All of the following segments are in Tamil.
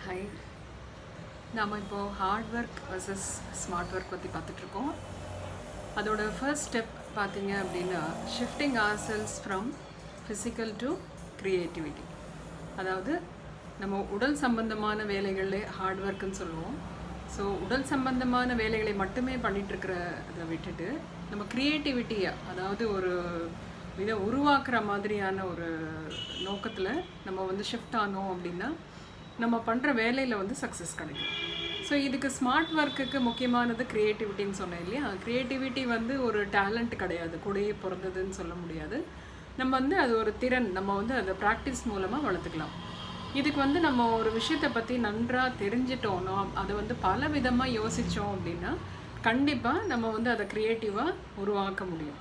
ஹை நாம் இப்போது hard work versus smart work பற்றி பார்த்துட்ருக்கோம் அதோட ஃபர்ஸ்ட் ஸ்டெப் பார்த்தீங்க அப்படின்னா shifting our cells from physical to creativity அதாவது நம்ம உடல் சம்பந்தமான வேலைகளே ஹார்ட் ஒர்க்குன்னு சொல்லுவோம் ஸோ உடல் சம்பந்தமான வேலைகளை மட்டுமே பண்ணிகிட்ருக்கிற இதை விட்டுட்டு நம்ம க்ரியேட்டிவிட்டியை அதாவது ஒரு இதை உருவாக்குற மாதிரியான ஒரு நோக்கத்தில் நம்ம வந்து ஷிஃப்ட் ஆனோம் அப்படின்னா நம்ம பண்ணுற வேலையில் வந்து சக்ஸஸ் கிடைக்கும் ஸோ இதுக்கு ஸ்மார்ட் ஒர்க்குக்கு முக்கியமானது க்ரியேட்டிவிட்டின்னு சொன்னேன் இல்லையா க்ரியேட்டிவிட்டி வந்து ஒரு டேலண்ட் கிடையாது கூடயே பிறந்ததுன்னு சொல்ல முடியாது நம்ம வந்து அது ஒரு திறன் நம்ம வந்து அதை ப்ராக்டிஸ் மூலமாக வளர்த்துக்கலாம் இதுக்கு வந்து நம்ம ஒரு விஷயத்தை பற்றி நன்றாக தெரிஞ்சிட்டோனோ அதை வந்து பல விதமாக யோசித்தோம் அப்படின்னா கண்டிப்பாக நம்ம வந்து அதை க்ரியேட்டிவாக உருவாக்க முடியும்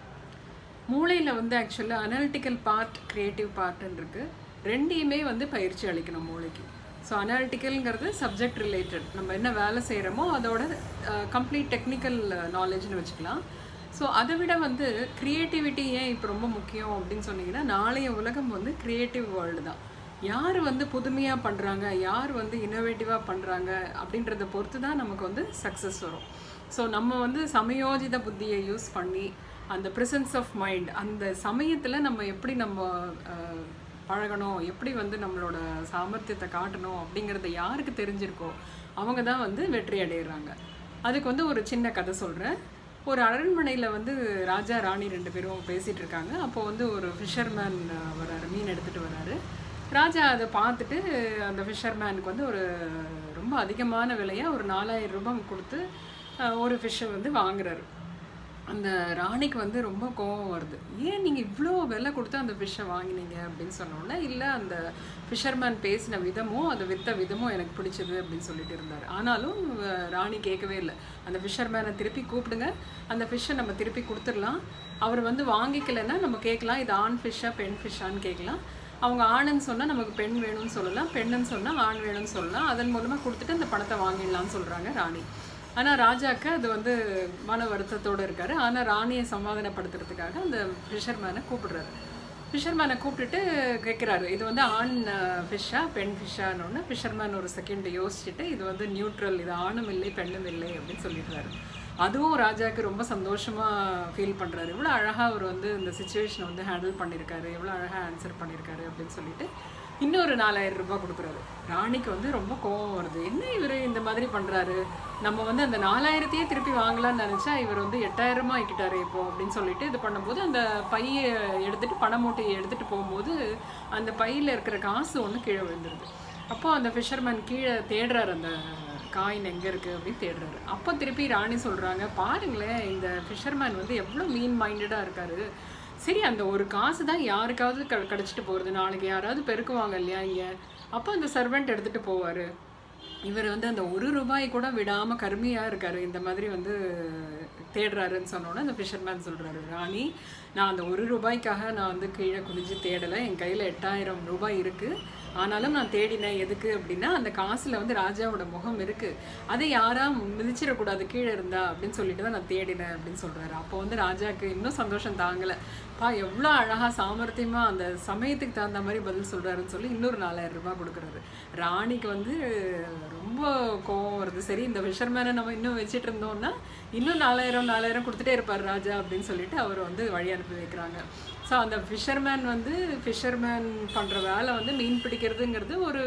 மூளையில் வந்து ஆக்சுவலாக அனாலிட்டிக்கல் பார்ட் க்ரியேட்டிவ் பார்ட்டுன்னு இருக்குது ரெண்டையுமே வந்து பயிற்சி அளிக்கணும் மூளைக்கு ஸோ அனாலிட்டிக்கல்ங்கிறது சப்ஜெக்ட் ரிலேட்டட் நம்ம என்ன வேலை செய்கிறோமோ அதோட கம்ப்ளீட் டெக்னிக்கல் நாலேஜ்னு வச்சுக்கலாம் ஸோ அதை விட வந்து க்ரியேட்டிவிட்டி ஏன் இப்போ ரொம்ப முக்கியம் அப்படின்னு சொன்னீங்கன்னா நாளைய உலகம் வந்து க்ரியேட்டிவ் வேர்ல்டு தான் யார் வந்து புதுமையாக பண்ணுறாங்க யார் வந்து இன்னோவேட்டிவாக பண்ணுறாங்க அப்படின்றத பொறுத்து தான் நமக்கு வந்து சக்ஸஸ் வரும் ஸோ நம்ம வந்து சமயோஜித புத்தியை யூஸ் பண்ணி அந்த ப்ரெசன்ஸ் ஆஃப் மைண்ட் அந்த சமயத்தில் நம்ம எப்படி நம்ம பழகணும் எப்படி வந்து நம்மளோட சாமர்த்தியத்தை காட்டணும் அப்படிங்கிறத யாருக்கு தெரிஞ்சிருக்கோ அவங்க தான் வந்து வெற்றி அடைகிறாங்க அதுக்கு வந்து ஒரு சின்ன கதை சொல்கிறேன் ஒரு அரண்மனையில் வந்து ராஜா ராணி ரெண்டு பேரும் பேசிகிட்டு இருக்காங்க அப்போ வந்து ஒரு ஃபிஷர்மேன் வராரு மீன் எடுத்துகிட்டு வராரு ராஜா அதை பார்த்துட்டு அந்த ஃபிஷர்மேனுக்கு வந்து ஒரு ரொம்ப அதிகமான விலையாக ஒரு நாலாயிரம் ரூபாய் கொடுத்து ஒரு ஃபிஷ்ஷை வந்து வாங்குறாரு அந்த ராணிக்கு வந்து ரொம்ப கோவம் வருது ஏன் நீங்கள் இவ்வளோ விலை கொடுத்து அந்த ஃபிஷ்ஷை வாங்கினீங்க அப்படின்னு சொன்னோன்னே இல்லை அந்த ஃபிஷர்மேன் பேசின விதமும் அதை விற்ற விதமும் எனக்கு பிடிச்சது அப்படின்னு சொல்லிட்டு இருந்தார் ஆனாலும் ராணி கேட்கவே இல்லை அந்த ஃபிஷர்மேனை திருப்பி கூப்பிடுங்க அந்த ஃபிஷ்ஷை நம்ம திருப்பி கொடுத்துடலாம் அவர் வந்து வாங்கிக்கலைன்னா நம்ம கேட்கலாம் இது ஆண் ஃபிஷ்ஷா பெண் ஃபிஷ்ஷான்னு கேட்கலாம் அவங்க ஆணுன்னு சொன்னால் நமக்கு பெண் வேணும்னு சொல்லலாம் பெண்ணுன்னு சொன்னால் ஆண் வேணும்னு சொல்லலாம் அதன் மூலமாக கொடுத்துட்டு அந்த பணத்தை வாங்கிடலாம்னு சொல்கிறாங்க ராணி ஆனால் ராஜாக்கு அது வந்து மன வருத்தத்தோடு இருக்கார் ஆனால் ராணியை சமாதானப்படுத்துறதுக்காக அந்த ஃபிஷர்மேனை கூப்பிடுறாரு ஃபிஷர்மேனை கூப்பிட்டுட்டு கேட்குறாரு இது வந்து ஆண் ஃபிஷ்ஷா பெண் ஃபிஷ்ஷான்னு ஃபிஷர்மேன் ஒரு செகண்ட் யோசிச்சுட்டு இது வந்து நியூட்ரல் இது ஆணும் இல்லை பெண்ணும் இல்லை அப்படின்னு சொல்லிடுறாரு அதுவும் ராஜாவுக்கு ரொம்ப சந்தோஷமாக ஃபீல் பண்ணுறாரு இவ்வளோ அழகாக அவர் வந்து இந்த சுச்சுவேஷனை வந்து ஹேண்டில் பண்ணியிருக்காரு எவ்வளோ அழகாக ஆன்சர் பண்ணியிருக்காரு அப்படின்னு சொல்லிட்டு இன்னொரு நாலாயிரம் ரூபாய் கொடுக்குறாரு ராணிக்கு வந்து ரொம்ப கோவம் வருது என்ன இவர் இந்த மாதிரி பண்ணுறாரு நம்ம வந்து அந்த நாலாயிரத்தையே திருப்பி வாங்கலாம்னு நினச்சா இவர் வந்து எட்டாயிரமா ஆக்கிட்டாரு இப்போ அப்படின்னு சொல்லிட்டு இது பண்ணும்போது அந்த பையை எடுத்துகிட்டு பண மூட்டையை எடுத்துகிட்டு போகும்போது அந்த பையில் இருக்கிற காசு ஒன்று கீழே விழுந்துருது அப்போது அந்த ஃபிஷர்மேன் கீழே தேடுறாரு அந்த காயின் எங்கே இருக்குது அப்படின்னு தேடுறாரு அப்போ திருப்பி ராணி சொல்கிறாங்க பாருங்களேன் இந்த ஃபிஷர்மேன் வந்து எவ்வளோ மீன் மைண்டடாக இருக்காரு சரி அந்த ஒரு காசு தான் யாருக்காவது க கிடச்சிட்டு போகிறது நாளைக்கு யாராவது பெருக்குவாங்க இல்லையா இங்கே அப்போ அந்த சர்வெண்ட் எடுத்துகிட்டு போவார் இவர் வந்து அந்த ஒரு ரூபாய் கூட விடாமல் கருமையாக இருக்கார் இந்த மாதிரி வந்து தேடுறாருன்னு சொன்னோன்னே அந்த ஃபிஷர்மேன் சொல்கிறாரு ராணி நான் அந்த ஒரு ரூபாய்க்காக நான் வந்து கீழே குனிஞ்சு தேடலை என் கையில் எட்டாயிரம் ரூபாய் இருக்குது ஆனாலும் நான் தேடினேன் எதுக்கு அப்படின்னா அந்த காசில் வந்து ராஜாவோட முகம் இருக்குது அதை யாரா மிதிச்சிடக்கூடாது கீழே இருந்தா அப்படின்னு சொல்லிட்டு தான் நான் தேடினேன் அப்படின்னு சொல்கிறாரு அப்போ வந்து ராஜாவுக்கு இன்னும் சந்தோஷம் தாங்கலை பா எவ்வளோ அழகாக சாமர்த்தியமாக அந்த சமயத்துக்கு தகுந்த மாதிரி பதில் சொல்கிறாருன்னு சொல்லி இன்னொரு நாலாயிரம் ரூபாய் கொடுக்குறாரு ராணிக்கு வந்து ரொம்ப கோவம் வருது சரி இந்த ஃபிஷர்மேனை நம்ம இன்னும் வச்சுட்டு இருந்தோம்னா இன்னும் நாலாயிரம் நாலாயிரம் கொடுத்துட்டே இருப்பார் ராஜா அப்படின்னு சொல்லிட்டு அவர் வந்து வழி அனுப்பி வைக்கிறாங்க ஸோ அந்த ஃபிஷர்மேன் வந்து ஃபிஷர்மேன் பண்ணுற வேலை வந்து மீன் பிடிக்கிறதுங்கிறது ஒரு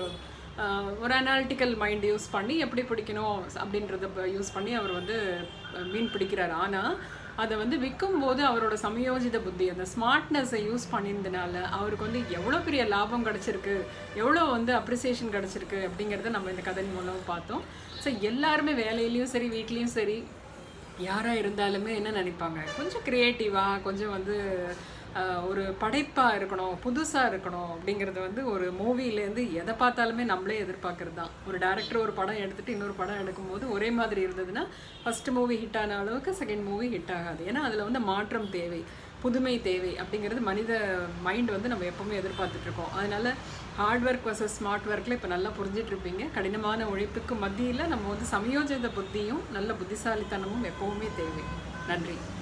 ஒரு அனாலிட்டிக்கல் மைண்ட் யூஸ் பண்ணி எப்படி பிடிக்கணும் அப்படின்றத யூஸ் பண்ணி அவர் வந்து மீன் பிடிக்கிறார் ஆனால் அதை வந்து விற்கும் போது அவரோட சமயோஜித புத்தி அந்த ஸ்மார்ட்னஸை யூஸ் பண்ணியிருந்தனால அவருக்கு வந்து எவ்வளோ பெரிய லாபம் கிடச்சிருக்கு எவ்வளோ வந்து அப்ரிசியேஷன் கிடச்சிருக்கு அப்படிங்கிறத நம்ம இந்த கதை மூலம் பார்த்தோம் ஸோ எல்லாருமே வேலையிலையும் சரி வீட்லேயும் சரி யாராக இருந்தாலுமே என்ன நினைப்பாங்க கொஞ்சம் க்ரியேட்டிவாக கொஞ்சம் வந்து ஒரு படைப்பாக இருக்கணும் புதுசாக இருக்கணும் அப்படிங்கிறது வந்து ஒரு மூவிலேருந்து எதை பார்த்தாலுமே நம்மளே எதிர்பார்க்கறது தான் ஒரு டேரக்டர் ஒரு படம் எடுத்துகிட்டு இன்னொரு படம் எடுக்கும்போது ஒரே மாதிரி இருந்ததுன்னா ஃபஸ்ட்டு மூவி ஹிட் ஆன அளவுக்கு செகண்ட் மூவி ஹிட் ஆகாது ஏன்னா அதில் வந்து மாற்றம் தேவை புதுமை தேவை அப்படிங்கிறது மனித மைண்ட் வந்து நம்ம எப்போவுமே எதிர்பார்த்துட்ருக்கோம் அதனால் ஹார்ட் ஒர்க் வர்சஸ் ஸ்மார்ட் ஒர்க்கில் இப்போ நல்லா புரிஞ்சிட்டு இருப்பீங்க கடினமான உழைப்புக்கு மத்தியில் நம்ம வந்து சமயோஜித புத்தியும் நல்ல புத்திசாலித்தனமும் எப்போவுமே தேவை நன்றி